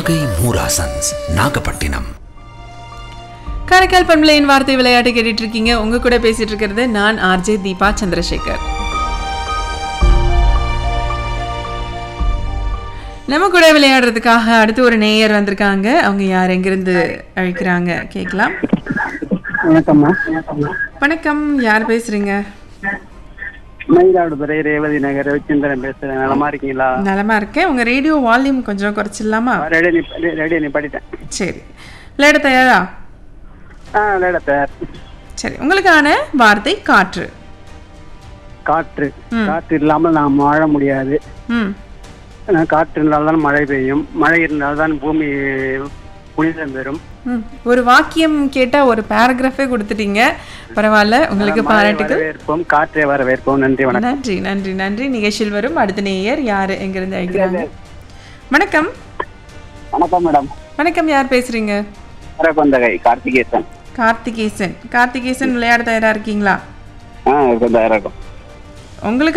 நாகை மூராசன்ஸ் நாகப்பட்டினம் காரைக்கால் பண்பலையின் வார்த்தை விளையாட்டு கேட்டுட்டு இருக்கீங்க உங்க கூட பேசிட்டு இருக்கிறது நான் ஆர்ஜே தீபா சந்திரசேகர் நம்ம கூட விளையாடுறதுக்காக அடுத்து ஒரு நேயர் வந்திருக்காங்க அவங்க யார் எங்கிருந்து அழைக்கிறாங்க கேட்கலாம் வணக்கம்மா வணக்கம் யார் பேசுறீங்க மயிலாடுதுறை ரேவதி நகர் ரவிச்சந்திரன் பேசுறேன் நலமா இருக்கீங்களா நலமா இருக்கேன் உங்க ரேடியோ வால்யூம் கொஞ்சம் குறைச்சிடலாமா ரெடி நீ ரெடி நீ படிட்டேன் சரி விளையாட தயாரா ஆ விளையாட தயார் சரி உங்களுக்கான வார்த்தை காற்று காற்று காற்று இல்லாமல் நாம் வாழ முடியாது ம் ஆனா, காற்று இருந்தால்தான் மழை பெய்யும் மழை இருந்தால்தான் பூமி புனிதம் பெறும் ம். ஒரு வாக்கியம் கேட்டா ஒரு பேராகிராஃபே கொடுத்துட்டீங்க பரவாயில்ல உங்களுக்கு மழை பாராட்டுகள் வரவேற்போம் காற்றை வரவேற்போம் நன்றி வணக்கம் நன்றி நன்றி நன்றி நிகழ்ச்சியில் வரும் அடுத்த நேயர் யாரு எங்கிருந்து அழைக்கிறாங்க வணக்கம் வணக்கம் மேடம் வணக்கம் யார் பேசுறீங்க கொந்தகை கார்த்திகேசன் கார்த்திகேசன் கார்த்திகேசன் விளையாட தயாரா இருக்கீங்களா ஆ இருக்கும் தயாராகும் உங்களுக்கு